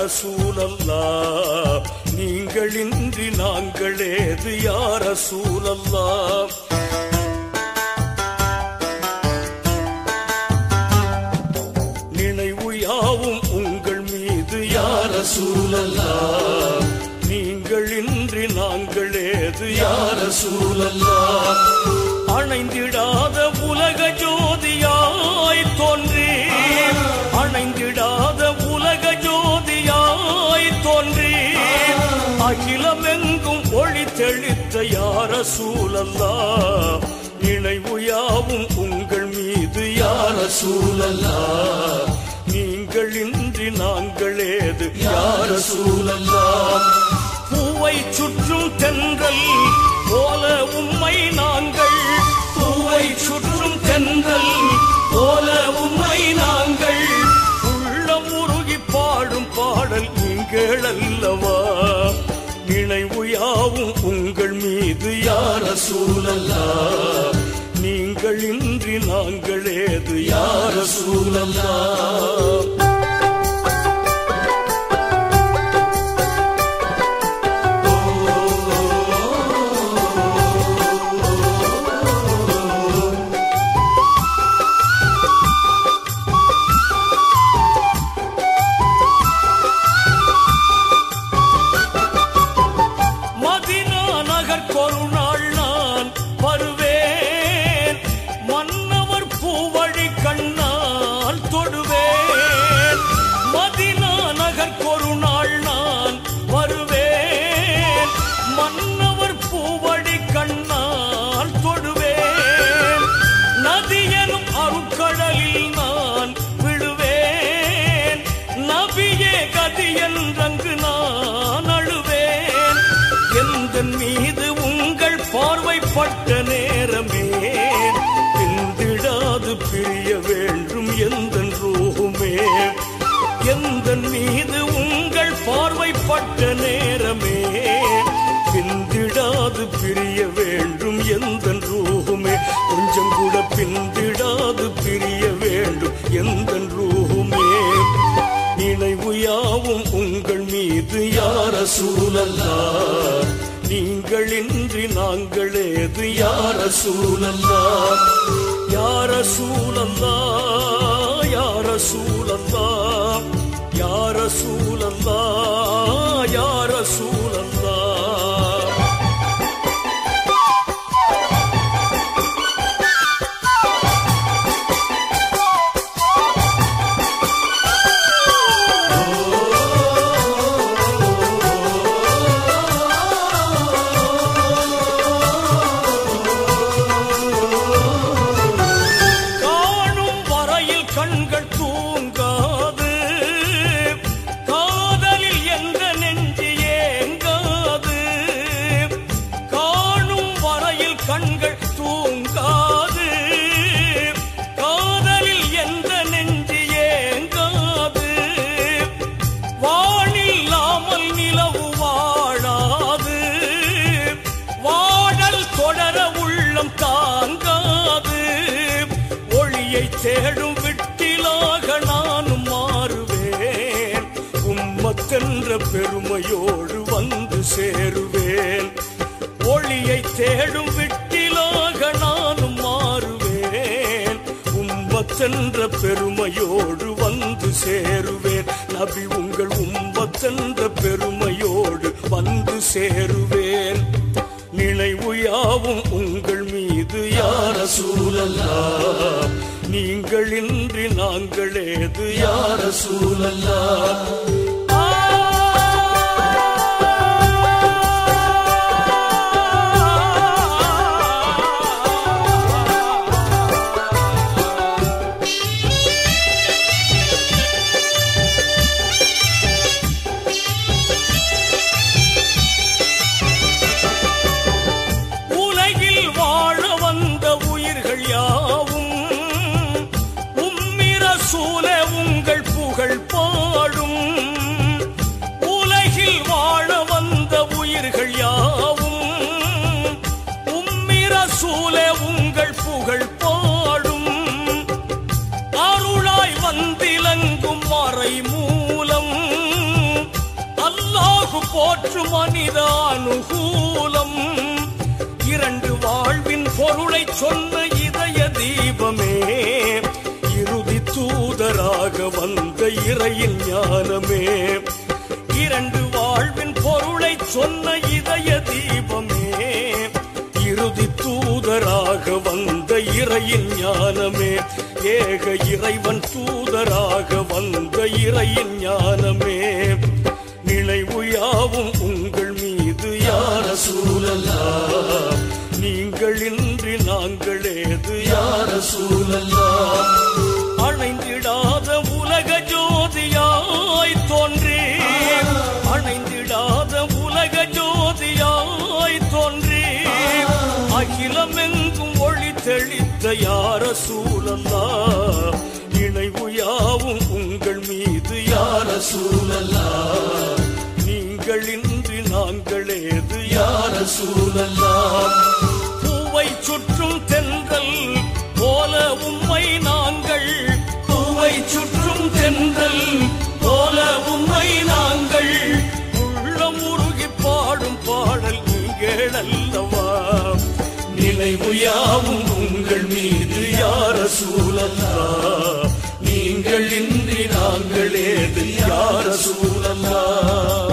சூழல்லா நீங்களின்றி நாங்களேது யார சூழல்லா நினைவு யாவும் உங்கள் மீது யார சூழல்லா நீங்கள் இன்றி நாங்களேது யார சூழல்லா அணைந்திடாத உலக ஜோதியாய் தோன்றி அணைந்திடாத உலக ஜோதியாய் தோன்றி அகிலமெங்கும் ஒளி தெளித்த யார சூழல்லா நினைவு யாவும் உங்கள் மீது யார சூழல்லா நீங்கள் இன்றி நாங்களேது யார சூழல்லா பூவை சுற்றும் தென்றல் போல உம்மை நாங்கள் பூவை சுற்றும் தென்றல் போல உம்மை நாங்கள் உள்ளம் உருகி பாடும் பாடல் நீங்கள் அல்லவா நினைவு யாவும் உங்கள் மீது யார சூழல்லா நீங்கள் இன்றி நாங்களேது யார சூழல்லா மதினா நகர்க்கொரு நாள் நான் வருவேன் மன்னவர் பூவழி கண்ணால் தொடுவேன் மதினா நகர்க்கொரு நாள் நான் வருவேன் மன்னவர் பூவழி கண்ணால் தொடுவேன் நதியனும் அருட்கடலில் நான் விழுவேன் நபியே கதியன்றங்கு நான் அழுவேன் எந்த மீது உங்கள் பார்வைப்பட்ட நேரமே பிந்திடாது பிரிய வேண்டும் எந்த ரூகுமே எந்த மீது உங்கள் பார்வைப்பட்ட நேரமே பிந்திடாது பிரிய வேண்டும் எந்த ரூகுமே கொஞ்சம் கூட பிந்திடாது பிரிய வேண்டும் எந்த ரூகுமே நினைவு யாவும் உங்கள் மீது யார சூழல்லா நீங்கள் இன்றி நாங்களேது யார சூழல்லா யார சூழல்லா யார சூழல்லா யார சூழல்லா யார சூழல்லா காணும் வரையில் கண்கள் தூங்காது காதலில் எந்த நெஞ்சு ஏங்காது காணும் வரையில் கண்கள் தூங்காது காதலில் எந்த நெஞ்சு ஏங்காது வானில்லாமல் நிலவு வாழாது வாடல் தொடர உள்ளம் தாங்காது ஒளியை தேடும் விட்டிலாக நானும் மாறுவேன் உம்மத்தென்ற பெருமையோடு வந்து சேருவேன் ஒளியை தேடும் விட்டிலாக நானும் மாறுவேன் உம்மத்தென்ற பெருமையோடு வந்து சேருவேன் நபி உங்கள் உம்மத்தென்ற பெருமையோடு வந்து சேருவேன் நினைவு யாவும் உங்கள் மீது யார சூழல்லா நீங்கள் இன்றி நாங்களேது யார சூழல்லா உலகில் வாழ வந்த உயிர்கள் யாவும் உம்மிர சூழ உங்கள் புகழ் பாடும் உலகில் வாழ வந்த உயிர்கள் யாவும் உம்மிர சூழ உங்கள் புகழ் பாடும் அருளாய் வந்திலங்கும் மறை மூலம் மாற்று மனித அனுகூலம் இரண்டு வாழ்வின் பொருளை சொன்ன இதய தீபமே இறுதி தூதராக வந்த இறையின் ஞானமே இரண்டு வாழ்வின் பொருளை சொன்ன இதய தீபமே இறுதி தூதராக வந்த இறையின் ஞானமே ஏக இறைவன் தூதராக வந்த இறையின் ஞானமே நினைவு யாவும் உங்கள் மீது யார சூழலா நீங்கள் இன்றி நாங்கள் ஏது யார சூழலா அணைந்திடாத உலக ஜோதியாய் தோன்றி அணைந்திடாத உலக ஜோதியாய் தோன்றி அகிலமெங்கும் ஒளி தெளித்த யார சூழல்லா நினைவு யாவும் உங்கள் மீது யார சூழல்லா நீங்கள் இன்றி நாங்கள் ஏது யார சூழல்லா பூவை சுற்றும் தென்றல் போல உம்மை நாங்கள் பூவை சுற்றும் தென்றல் போல உம்மை நாங்கள் உள்ளம் உருகி பாடும் பாடல் நீங்கள் அல்லவா நினைவு யாவும் உங்கள் மீது யார சூழல்லா நீங்கள் இன்றி நாங்கள் ஏது யார சூழல்லா